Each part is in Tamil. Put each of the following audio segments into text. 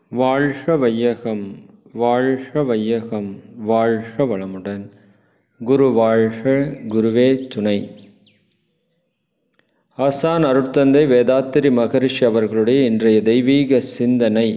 வாழ்க வையகம் வாழ்க வையகம் வாழ்க வளமுடன் குரு வாழ்க குருவே துணை ஆசான் அருட்தந்தை வேதாத்திரி மகரிஷி அவர்களுடைய இன்றைய தெய்வீக சிந்தனை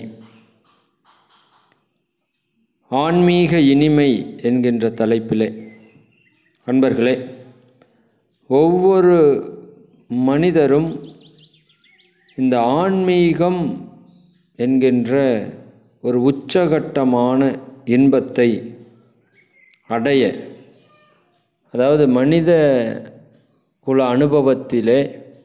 ஆன்மீக இனிமை என்கின்ற தலைப்பிலே அன்பர்களே ஒவ்வொரு மனிதரும் இந்த ஆன்மீகம் என்கின்ற ஒரு உச்சகட்டமான இன்பத்தை அடைய அதாவது மனித குல அனுபவத்திலே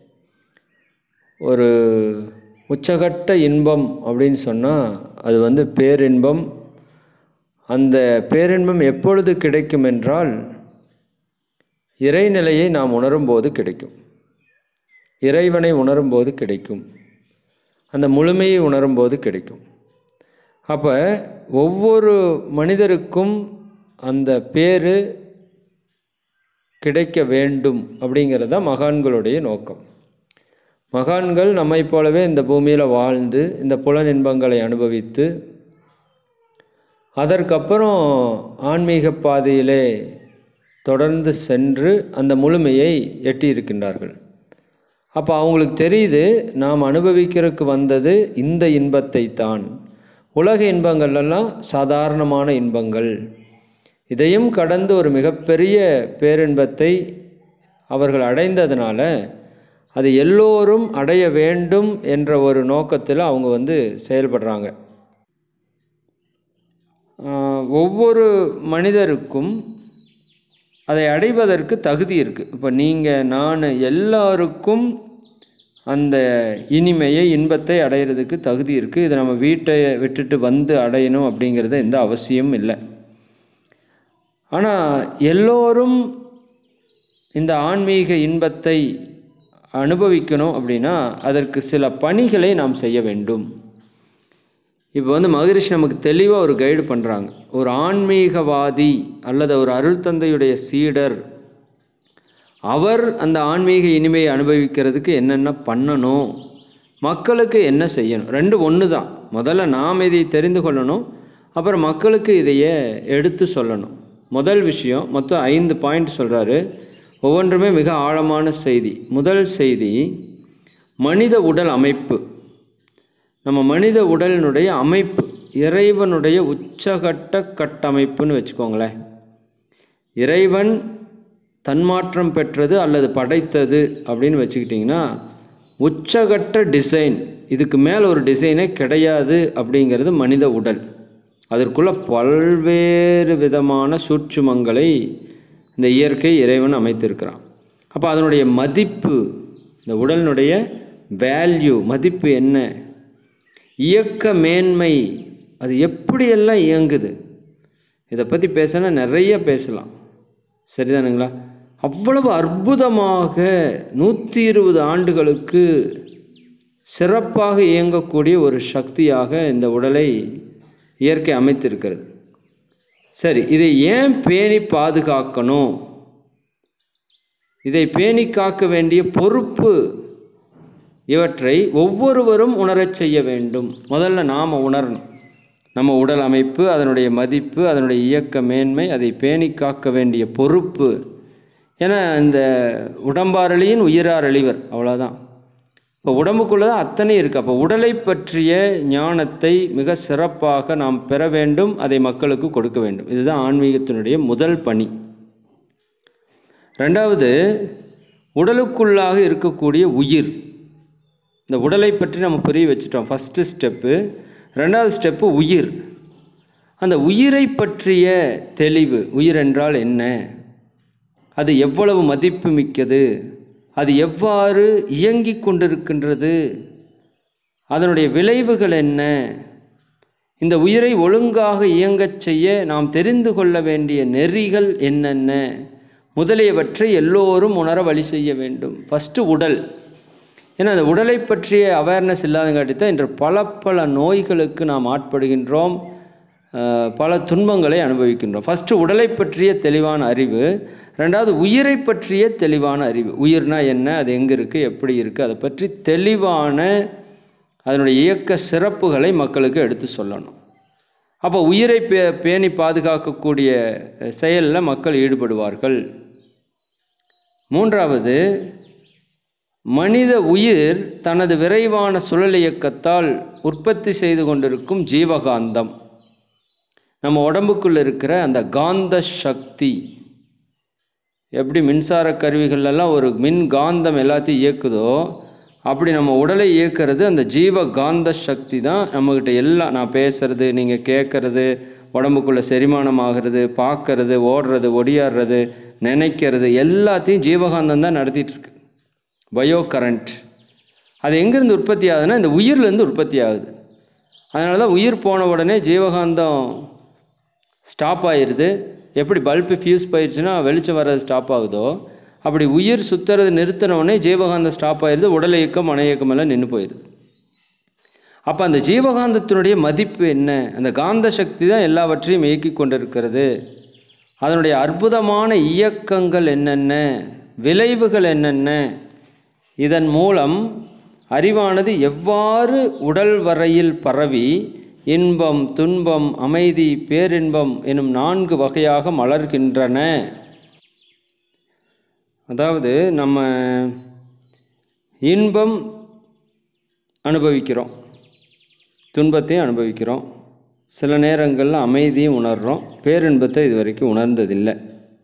ஒரு உச்சகட்ட இன்பம் அப்படின்னு சொன்னால் அது வந்து பேரின்பம் அந்த பேரின்பம் எப்பொழுது கிடைக்கும் என்றால் இறைநிலையை நாம் உணரும்போது கிடைக்கும் இறைவனை உணரும்போது கிடைக்கும் அந்த முழுமையை உணரும்போது கிடைக்கும் அப்போ ஒவ்வொரு மனிதருக்கும் அந்த பேரு கிடைக்க வேண்டும் அப்படிங்கிறது தான் மகான்களுடைய நோக்கம் மகான்கள் நம்மை போலவே இந்த பூமியில் வாழ்ந்து இந்த புலன் இன்பங்களை அனுபவித்து அதற்கப்புறம் ஆன்மீக பாதையிலே தொடர்ந்து சென்று அந்த முழுமையை எட்டியிருக்கின்றார்கள் அப்போ அவங்களுக்கு தெரியுது நாம் அனுபவிக்கிறதுக்கு வந்தது இந்த இன்பத்தை தான் உலக இன்பங்கள்லாம் சாதாரணமான இன்பங்கள் இதையும் கடந்து ஒரு மிகப்பெரிய பேரின்பத்தை அவர்கள் அடைந்ததுனால அது எல்லோரும் அடைய வேண்டும் என்ற ஒரு நோக்கத்தில் அவங்க வந்து செயல்படுறாங்க ஒவ்வொரு மனிதருக்கும் அதை அடைவதற்கு தகுதி இருக்குது இப்போ நீங்கள் நான் எல்லாருக்கும் அந்த இனிமையை இன்பத்தை அடையிறதுக்கு தகுதி இருக்குது இதை நம்ம வீட்டை விட்டுட்டு வந்து அடையணும் அப்படிங்கிறது எந்த அவசியமும் இல்லை ஆனால் எல்லோரும் இந்த ஆன்மீக இன்பத்தை அனுபவிக்கணும் அப்படின்னா அதற்கு சில பணிகளை நாம் செய்ய வேண்டும் இப்போ வந்து மகரிஷி நமக்கு தெளிவாக ஒரு கைடு பண்ணுறாங்க ஒரு ஆன்மீகவாதி அல்லது ஒரு அருள் தந்தையுடைய சீடர் அவர் அந்த ஆன்மீக இனிமையை அனுபவிக்கிறதுக்கு என்னென்ன பண்ணணும் மக்களுக்கு என்ன செய்யணும் ரெண்டு ஒன்று தான் முதல்ல நாம் இதை தெரிந்து கொள்ளணும் அப்புறம் மக்களுக்கு இதையே எடுத்து சொல்லணும் முதல் விஷயம் மொத்தம் ஐந்து பாயிண்ட் சொல்கிறாரு ஒவ்வொன்றுமே மிக ஆழமான செய்தி முதல் செய்தி மனித உடல் அமைப்பு நம்ம மனித உடலினுடைய அமைப்பு இறைவனுடைய உச்சகட்ட கட்டமைப்புன்னு வச்சுக்கோங்களேன் இறைவன் தன்மாற்றம் பெற்றது அல்லது படைத்தது அப்படின்னு வச்சுக்கிட்டிங்கன்னா உச்சகட்ட டிசைன் இதுக்கு மேலே ஒரு டிசைனே கிடையாது அப்படிங்கிறது மனித உடல் அதற்குள்ள பல்வேறு விதமான சூட்சுமங்களை இந்த இயற்கை இறைவன் அமைத்திருக்கிறான் அப்போ அதனுடைய மதிப்பு இந்த உடலினுடைய வேல்யூ மதிப்பு என்ன இயக்க மேன்மை அது எப்படியெல்லாம் இயங்குது இதை பற்றி பேசினா நிறைய பேசலாம் சரிதானுங்களா அவ்வளவு அற்புதமாக நூற்றி இருபது ஆண்டுகளுக்கு சிறப்பாக இயங்கக்கூடிய ஒரு சக்தியாக இந்த உடலை இயற்கை அமைத்திருக்கிறது சரி இதை ஏன் பேணி பாதுகாக்கணும் இதை பேணி காக்க வேண்டிய பொறுப்பு இவற்றை ஒவ்வொருவரும் உணரச் செய்ய வேண்டும் முதல்ல நாம் உணரணும் நம்ம உடல் அமைப்பு அதனுடைய மதிப்பு அதனுடைய இயக்க மேன்மை அதை பேணி காக்க வேண்டிய பொறுப்பு ஏன்னா இந்த உடம்பாரளியின் உயிரார் அழிவர் அவ்வளோதான் இப்போ உடம்புக்குள்ளே தான் அத்தனை இருக்குது அப்போ உடலை பற்றிய ஞானத்தை மிக சிறப்பாக நாம் பெற வேண்டும் அதை மக்களுக்கு கொடுக்க வேண்டும் இதுதான் ஆன்மீகத்தினுடைய முதல் பணி ரெண்டாவது உடலுக்குள்ளாக இருக்கக்கூடிய உயிர் இந்த உடலை பற்றி நம்ம புரிய வச்சுட்டோம் ஃபஸ்ட்டு ஸ்டெப்பு ரெண்டாவது ஸ்டெப்பு உயிர் அந்த உயிரை பற்றிய தெளிவு உயிர் என்றால் என்ன அது எவ்வளவு மதிப்பு மிக்கது அது எவ்வாறு இயங்கிக் கொண்டிருக்கின்றது அதனுடைய விளைவுகள் என்ன இந்த உயிரை ஒழுங்காக இயங்கச் செய்ய நாம் தெரிந்து கொள்ள வேண்டிய நெறிகள் என்னென்ன முதலியவற்றை எல்லோரும் உணர வழி செய்ய வேண்டும் ஃபஸ்ட்டு உடல் ஏன்னா அந்த உடலை பற்றிய அவேர்னஸ் இல்லாதங்காட்டி தான் இன்று பல பல நோய்களுக்கு நாம் ஆட்படுகின்றோம் பல துன்பங்களை அனுபவிக்கின்றோம் ஃபஸ்ட்டு உடலை பற்றிய தெளிவான அறிவு ரெண்டாவது உயிரை பற்றிய தெளிவான அறிவு உயிர்னா என்ன அது எங்கே இருக்குது எப்படி இருக்குது அதை பற்றி தெளிவான அதனுடைய இயக்க சிறப்புகளை மக்களுக்கு எடுத்து சொல்லணும் அப்போ உயிரை பே பேணி பாதுகாக்கக்கூடிய செயலில் மக்கள் ஈடுபடுவார்கள் மூன்றாவது மனித உயிர் தனது விரைவான சுழல் இயக்கத்தால் உற்பத்தி செய்து கொண்டிருக்கும் ஜீவகாந்தம் நம்ம உடம்புக்குள்ள இருக்கிற அந்த காந்த சக்தி எப்படி மின்சார கருவிகள் எல்லாம் ஒரு மின் காந்தம் எல்லாத்தையும் இயக்குதோ அப்படி நம்ம உடலை இயக்கிறது அந்த ஜீவ காந்த சக்தி தான் நம்மக்கிட்ட எல்லாம் நான் பேசுறது நீங்கள் கேட்கறது உடம்புக்குள்ள செரிமானம் ஆகிறது பார்க்கறது ஓடுறது ஒடியாடுறது நினைக்கிறது எல்லாத்தையும் ஜீவகாந்தம் தான் நடத்திட்டு இருக்கு பயோ கரண்ட் அது எங்கேருந்து உற்பத்தி ஆகுதுன்னா இந்த உயிர்லேருந்து உற்பத்தி ஆகுது அதனால தான் உயிர் போன உடனே ஜீவகாந்தம் ஸ்டாப் ஆயிடுது எப்படி பல்பு ஃபியூஸ் போயிடுச்சுன்னா வெளிச்சம் வர்றது ஸ்டாப் ஆகுதோ அப்படி உயிர் சுத்துறது நிறுத்தின உடனே ஜீவகாந்தம் ஸ்டாப் ஆயிடுது உடல் இயக்கம் மன இயக்கம் எல்லாம் நின்று போயிடுது அப்போ அந்த ஜீவகாந்தத்தினுடைய மதிப்பு என்ன அந்த காந்த சக்தி தான் எல்லாவற்றையும் இயக்கி கொண்டிருக்கிறது அதனுடைய அற்புதமான இயக்கங்கள் என்னென்ன விளைவுகள் என்னென்ன இதன் மூலம் அறிவானது எவ்வாறு உடல் வரையில் பரவி இன்பம் துன்பம் அமைதி பேரின்பம் எனும் நான்கு வகையாக மலர்கின்றன அதாவது நம்ம இன்பம் அனுபவிக்கிறோம் துன்பத்தையும் அனுபவிக்கிறோம் சில நேரங்களில் அமைதியும் உணர்கிறோம் பேரின்பத்தை இது வரைக்கும் உணர்ந்ததில்லை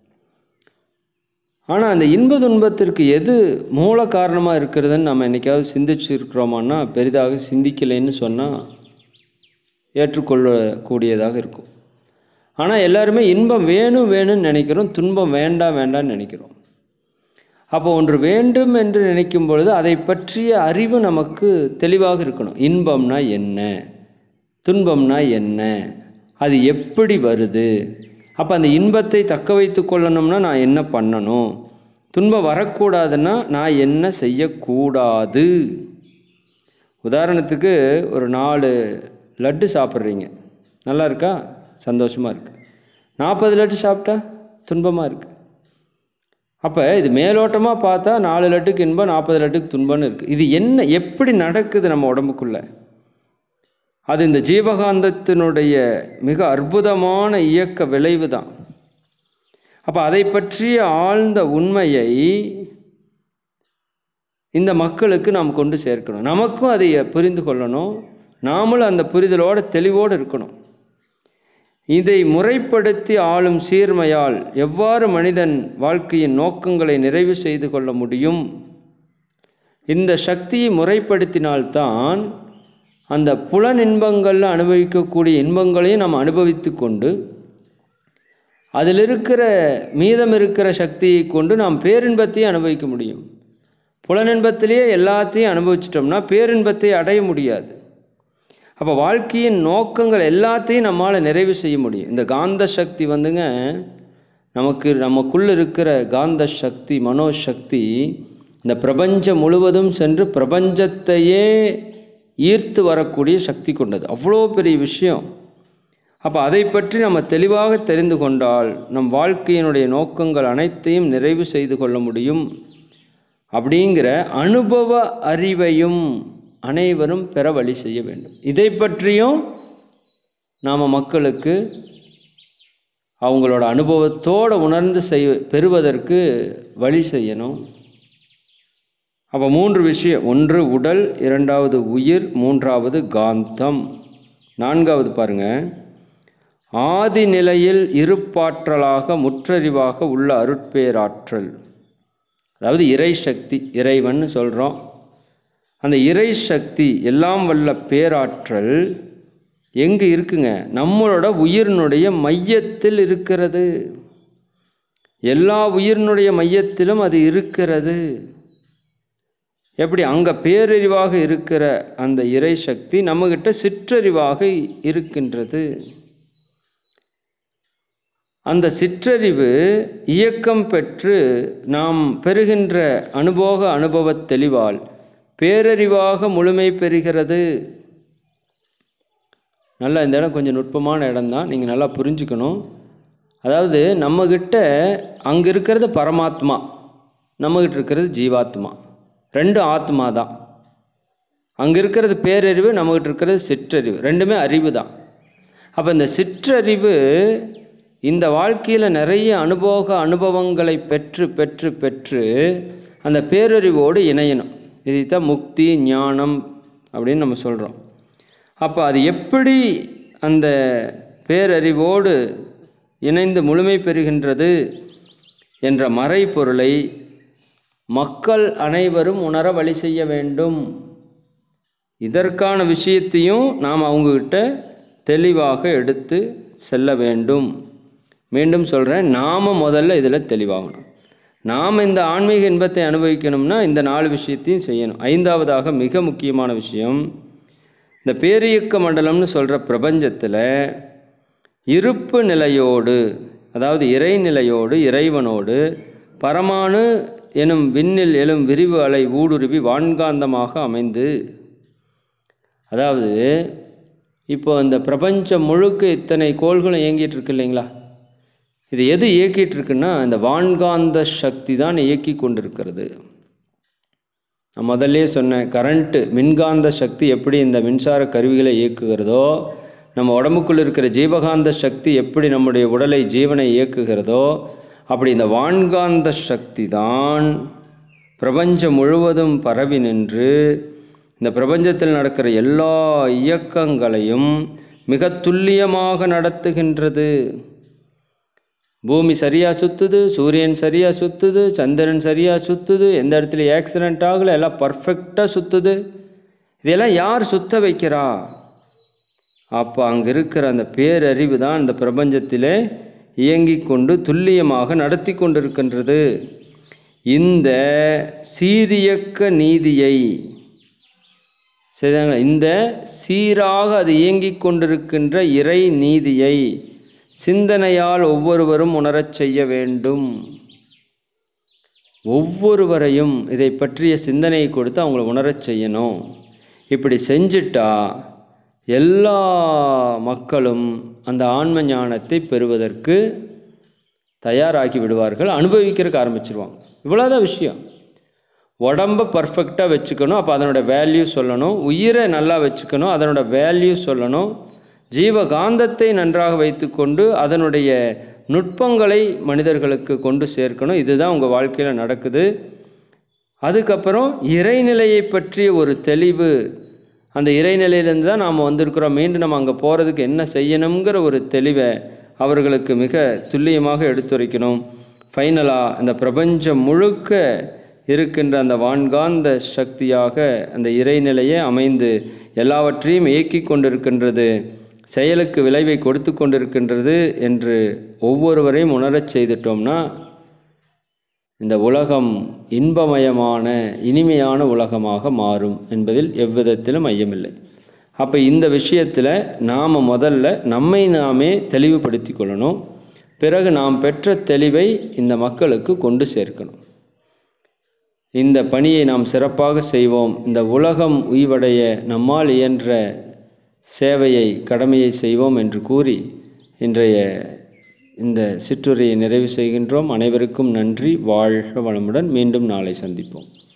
ஆனால் அந்த இன்ப துன்பத்திற்கு எது மூல காரணமாக இருக்கிறதுன்னு நம்ம என்னைக்காவது சிந்திச்சிருக்கிறோமான்னா பெரிதாக சிந்திக்கலைன்னு சொன்னால் ஏற்றுக்கொள்ளக்கூடியதாக இருக்கும் ஆனால் எல்லாருமே இன்பம் வேணும் வேணும்னு நினைக்கிறோம் துன்பம் வேண்டாம் வேண்டாம்னு நினைக்கிறோம் அப்போ ஒன்று வேண்டும் என்று நினைக்கும் பொழுது அதை பற்றிய அறிவு நமக்கு தெளிவாக இருக்கணும் இன்பம்னா என்ன துன்பம்னா என்ன அது எப்படி வருது அப்போ அந்த இன்பத்தை தக்க வைத்து கொள்ளணும்னா நான் என்ன பண்ணணும் துன்பம் வரக்கூடாதுன்னா நான் என்ன செய்யக்கூடாது உதாரணத்துக்கு ஒரு நாலு லட்டு சாப்பிட்றீங்க நல்லா இருக்கா சந்தோஷமாக இருக்கு நாற்பது லட்டு சாப்பிட்டா துன்பமாக இருக்கு அப்போ இது மேலோட்டமாக பார்த்தா நாலு லட்டுக்கு இன்பம் நாற்பது லட்டுக்கு துன்பம்னு இருக்குது இது என்ன எப்படி நடக்குது நம்ம உடம்புக்குள்ள அது இந்த ஜீவகாந்தத்தினுடைய மிக அற்புதமான இயக்க விளைவு தான் அப்போ அதை பற்றிய ஆழ்ந்த உண்மையை இந்த மக்களுக்கு நாம் கொண்டு சேர்க்கணும் நமக்கும் அதை புரிந்து கொள்ளணும் நாமளும் அந்த புரிதலோட தெளிவோடு இருக்கணும் இதை முறைப்படுத்தி ஆளும் சீர்மையால் எவ்வாறு மனிதன் வாழ்க்கையின் நோக்கங்களை நிறைவு செய்து கொள்ள முடியும் இந்த சக்தியை முறைப்படுத்தினால்தான் அந்த புலன் இன்பங்களில் அனுபவிக்கக்கூடிய இன்பங்களையும் நாம் அனுபவித்து கொண்டு அதில் இருக்கிற மீதம் இருக்கிற சக்தியை கொண்டு நாம் பேரின்பத்தையும் அனுபவிக்க முடியும் புலனின்பத்திலேயே எல்லாத்தையும் அனுபவிச்சிட்டோம்னா பேரின்பத்தை அடைய முடியாது அப்போ வாழ்க்கையின் நோக்கங்கள் எல்லாத்தையும் நம்மால் நிறைவு செய்ய முடியும் இந்த காந்த சக்தி வந்துங்க நமக்கு நமக்குள்ள இருக்கிற காந்த சக்தி மனோசக்தி இந்த பிரபஞ்சம் முழுவதும் சென்று பிரபஞ்சத்தையே ஈர்த்து வரக்கூடிய சக்தி கொண்டது அவ்வளோ பெரிய விஷயம் அப்போ அதை பற்றி நம்ம தெளிவாக தெரிந்து கொண்டால் நம் வாழ்க்கையினுடைய நோக்கங்கள் அனைத்தையும் நிறைவு செய்து கொள்ள முடியும் அப்படிங்கிற அனுபவ அறிவையும் அனைவரும் பெற வழி செய்ய வேண்டும் இதை பற்றியும் நாம் மக்களுக்கு அவங்களோட அனுபவத்தோடு உணர்ந்து செய் பெறுவதற்கு வழி செய்யணும் அப்போ மூன்று விஷயம் ஒன்று உடல் இரண்டாவது உயிர் மூன்றாவது காந்தம் நான்காவது பாருங்க ஆதி நிலையில் இருப்பாற்றலாக முற்றறிவாக உள்ள அருட்பேராற்றல் அதாவது இறை சக்தி இறைவன் சொல்கிறோம் அந்த இறை சக்தி எல்லாம் வல்ல பேராற்றல் எங்கே இருக்குங்க நம்மளோட உயிரினுடைய மையத்தில் இருக்கிறது எல்லா உயிரினுடைய மையத்திலும் அது இருக்கிறது எப்படி அங்கே பேரறிவாக இருக்கிற அந்த இறை சக்தி நம்மகிட்ட சிற்றறிவாக இருக்கின்றது அந்த சிற்றறிவு இயக்கம் பெற்று நாம் பெறுகின்ற அனுபோக அனுபவத் தெளிவால் பேரறிவாக முழுமை பெறுகிறது நல்லா இந்த இடம் கொஞ்சம் நுட்பமான இடம் தான் நீங்கள் நல்லா புரிஞ்சுக்கணும் அதாவது நம்மக்கிட்ட அங்கே இருக்கிறது பரமாத்மா நம்மக்கிட்ட இருக்கிறது ஜீவாத்மா ரெண்டு ஆத்மா தான் அங்கே இருக்கிறது பேரறிவு நம்மகிட்ட இருக்கிறது சிற்றறிவு ரெண்டுமே அறிவு தான் அப்போ இந்த சிற்றறிவு இந்த வாழ்க்கையில் நிறைய அனுபவ அனுபவங்களை பெற்று பெற்று பெற்று அந்த பேரறிவோடு இணையணும் இதைத்தான் முக்தி ஞானம் அப்படின்னு நம்ம சொல்கிறோம் அப்போ அது எப்படி அந்த பேரறிவோடு இணைந்து முழுமை பெறுகின்றது என்ற மறைபொருளை மக்கள் அனைவரும் உணர வழி செய்ய வேண்டும் இதற்கான விஷயத்தையும் நாம் அவங்கக்கிட்ட தெளிவாக எடுத்து செல்ல வேண்டும் மீண்டும் சொல்கிறேன் நாம் முதல்ல இதில் தெளிவாகணும் நாம் இந்த ஆன்மீக இன்பத்தை அனுபவிக்கணும்னா இந்த நாலு விஷயத்தையும் செய்யணும் ஐந்தாவதாக மிக முக்கியமான விஷயம் இந்த பேரியக்க மண்டலம்னு சொல்கிற பிரபஞ்சத்தில் இருப்பு நிலையோடு அதாவது இறைநிலையோடு இறைவனோடு பரமானு எனும் விண்ணில் எழும் விரிவு அலை ஊடுருவி வான்காந்தமாக அமைந்து அதாவது இப்போ இந்த பிரபஞ்சம் முழுக்க இத்தனை கோள்களும் இயங்கிட்டு இருக்கு இல்லைங்களா இது எது இயக்கிட்டு இருக்குன்னா இந்த வான்காந்த சக்தி தான் இயக்கி கொண்டிருக்கிறது நான் முதல்லே சொன்னேன் கரண்ட்டு மின்காந்த சக்தி எப்படி இந்த மின்சார கருவிகளை இயக்குகிறதோ நம்ம உடம்புக்குள்ள இருக்கிற ஜீவகாந்த சக்தி எப்படி நம்முடைய உடலை ஜீவனை இயக்குகிறதோ அப்படி இந்த வான்காந்த சக்தி தான் பிரபஞ்சம் முழுவதும் பரவி நின்று இந்த பிரபஞ்சத்தில் நடக்கிற எல்லா இயக்கங்களையும் மிக துல்லியமாக நடத்துகின்றது பூமி சரியாக சுற்றுது சூரியன் சரியாக சுற்றுது சந்திரன் சரியாக சுற்றுது எந்த இடத்துல ஆக்சிடென்ட் ஆகலை எல்லாம் பர்ஃபெக்டாக சுற்றுது இதெல்லாம் யார் சுத்த வைக்கிறா அப்போ அங்கே இருக்கிற அந்த பேரறிவு தான் இந்த பிரபஞ்சத்திலே இயங்கிக் கொண்டு துல்லியமாக நடத்தி கொண்டிருக்கின்றது இந்த சீரியக்க நீதியை சரிதாங்களா இந்த சீராக அது இயங்கிக் கொண்டிருக்கின்ற இறை நீதியை சிந்தனையால் ஒவ்வொருவரும் உணரச் செய்ய வேண்டும் ஒவ்வொருவரையும் இதை பற்றிய சிந்தனையை கொடுத்து அவங்கள உணரச் செய்யணும் இப்படி செஞ்சிட்டா எல்லா மக்களும் அந்த ஆன்ம ஞானத்தை பெறுவதற்கு தயாராகி விடுவார்கள் அனுபவிக்கிறதுக்கு ஆரம்பிச்சிருவாங்க இவ்வளோதான் விஷயம் உடம்பை பர்ஃபெக்டாக வச்சுக்கணும் அப்போ அதனோட வேல்யூ சொல்லணும் உயிரை நல்லா வச்சுக்கணும் அதனோட வேல்யூ சொல்லணும் ஜீவகாந்தத்தை நன்றாக வைத்துக்கொண்டு அதனுடைய நுட்பங்களை மனிதர்களுக்கு கொண்டு சேர்க்கணும் இதுதான் உங்கள் வாழ்க்கையில் நடக்குது அதுக்கப்புறம் இறைநிலையை பற்றிய ஒரு தெளிவு அந்த இறைநிலையிலேருந்து தான் நாம் வந்திருக்கிறோம் மீண்டும் நம்ம அங்கே போகிறதுக்கு என்ன செய்யணுங்கிற ஒரு தெளிவை அவர்களுக்கு மிக துல்லியமாக எடுத்துரைக்கணும் ஃபைனலாக இந்த பிரபஞ்சம் முழுக்க இருக்கின்ற அந்த வான்காந்த சக்தியாக அந்த இறைநிலையே அமைந்து எல்லாவற்றையும் இயக்கி கொண்டிருக்கின்றது செயலுக்கு விளைவை கொடுத்து கொண்டிருக்கின்றது என்று ஒவ்வொருவரையும் உணரச் செய்துட்டோம்னா இந்த உலகம் இன்பமயமான இனிமையான உலகமாக மாறும் என்பதில் எவ்விதத்திலும் ஐயமில்லை அப்போ இந்த விஷயத்தில் நாம் முதல்ல நம்மை நாமே தெளிவுபடுத்தி கொள்ளணும் பிறகு நாம் பெற்ற தெளிவை இந்த மக்களுக்கு கொண்டு சேர்க்கணும் இந்த பணியை நாம் சிறப்பாக செய்வோம் இந்த உலகம் உய்வடைய நம்மால் இயன்ற சேவையை கடமையை செய்வோம் என்று கூறி இன்றைய இந்த சிற்றுரையை நிறைவு செய்கின்றோம் அனைவருக்கும் நன்றி வாழ்க வளமுடன் மீண்டும் நாளை சந்திப்போம்